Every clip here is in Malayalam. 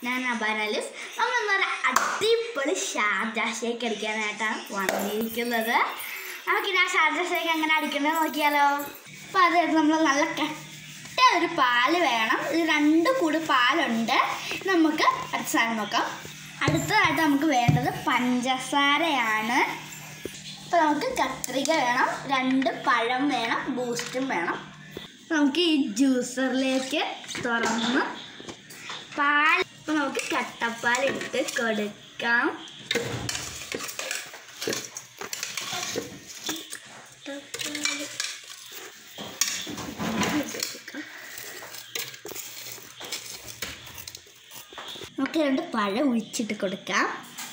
ഞാൻ അബാനലിസ് നമ്മൾ ഇന്നൊരു അടിപൊളി ഷാർജ ഷേക്ക് അടിക്കാനായിട്ടാണ് വന്നിരിക്കുന്നത് നമുക്കിനി ആ ഷാർജ ഷേക്ക് എങ്ങനെ അടിക്കുന്നത് നോക്കിയാലോ അപ്പോൾ അത് നമ്മൾ നല്ല കട്ട ഒരു പാല് വേണം ഇത് രണ്ട് കൂട് പാലുണ്ട് നമുക്ക് അടുത്ത സാധനം നോക്കാം അടുത്തതായിട്ട് നമുക്ക് വേണ്ടത് പഞ്ചസാരയാണ് അപ്പോൾ നമുക്ക് കത്രിക വേണം രണ്ട് പഴം വേണം ബൂസ്റ്റും വേണം നമുക്ക് ഈ ജ്യൂസറിലേക്ക് തുറന്ന് പാൽ ഇപ്പം നമുക്ക് കട്ടപ്പാൽ ഇട്ട് കൊടുക്കാം കട്ടപ്പാല് ഇട്ട് കൊടുക്കാം. നമുക്ക് രണ്ട് പഴം ഒഴിച്ചിട്ട് കൊടുക്കാം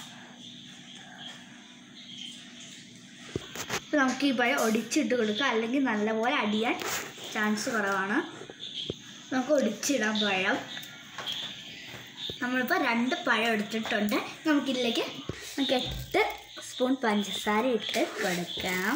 ഇപ്പം നമുക്ക് ഈ പഴം ഒടിച്ചിട്ട് കൊടുക്കാം അല്ലെങ്കിൽ നല്ലപോലെ അടിയാൻ ചാൻസ് കുറവാണ് നമുക്ക് ഒടിച്ചിടാം പഴം നമ്മളിപ്പോൾ രണ്ട് പഴം എടുത്തിട്ടുണ്ട് നമുക്കിതിലേക്ക് നമുക്ക് എട്ട് സ്പൂൺ പഞ്ചസാര ഇട്ട് കൊടുക്കാം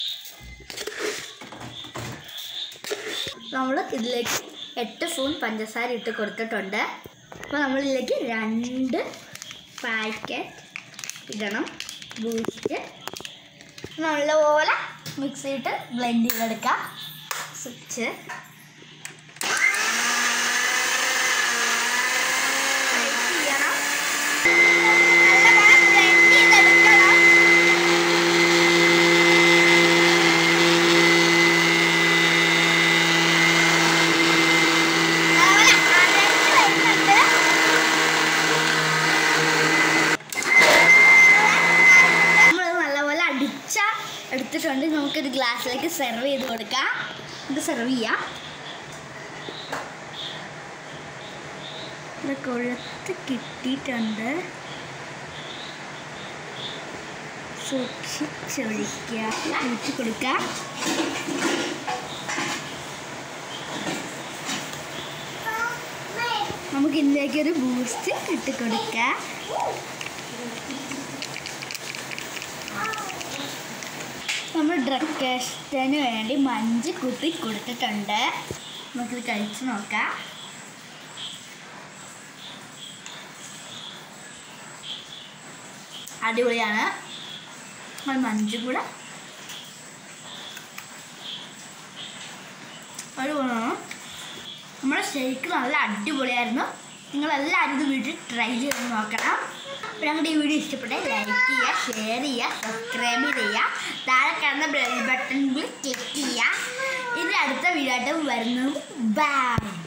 നമ്മൾ ഇതിലേക്ക് എട്ട് സ്പൂൺ പഞ്ചസാര ഇട്ട് കൊടുത്തിട്ടുണ്ട് അപ്പോൾ നമ്മളിതിലേക്ക് രണ്ട് പാക്കറ്റ് ഇടണം ബൂസ്റ്റ് നല്ലപോലെ മിക്സ് ചെയ്തിട്ട് ബ്ലെൻഡ് ചെയ്തെടുക്കാം സ്വിച്ച് ചെയ്യണം നല്ലപോലെ ബ്ലെൻഡ് ചെയ്തെടുക്കണം നല്ലപോലെ അരഞ്ഞ് വരുന്നുണ്ട് നമ്മൾ നല്ലപോലെ അടിച്ച എടുത്തിട്ടുണ്ട് നമുക്കൊരു ഗ്ലാസ്സിലേക്ക് സെർവ് ചെയ്ത് കൊടുക്കാം ഇത് സെർവ് ചെയ്യാം ഇത് കൊഴുത്ത് കിട്ടിയിട്ടുണ്ട് സൂക്ഷിച്ചൊഴിക്കുക ഒഴിച്ച് കൊടുക്കുക നമുക്ക് ഇതിലേക്കൊരു ബൂസ്റ്റ് ഇട്ട് കൊടുക്കാം നമ്മൾ ഡ്രക്കേഷന് വേണ്ടി മഞ്ച് കുത്തി കൊടുത്തിട്ടുണ്ട് നമുക്കിത് കഴിച്ച് നോക്കാം അടിപൊളിയാണ് നമ്മൾ മഞ്ചും കൂടെ അടിപൊളിയാണ് നമ്മുടെ ഷേക്ക് നല്ല അടിപൊളിയായിരുന്നു നിങ്ങളെല്ലാവരും ഇത് വീട്ടിൽ ട്രൈ ചെയ്ത് നോക്കണം അപ്പോൾ ഞങ്ങളുടെ ഈ വീഡിയോ ഇഷ്ടപ്പെട്ടെങ്കിൽ ലൈക്ക് ചെയ്യുക ഷെയർ ചെയ്യുക സബ്സ്ക്രൈബ് ചെയ്യുക താഴെ കാണുന്ന ബെൽ ബട്ടൺ ക്ലിക്ക് ചെയ്യുക ഇനി അടുത്ത വീഡിയോ ആയിട്ട് വരുന്നത് ബൈ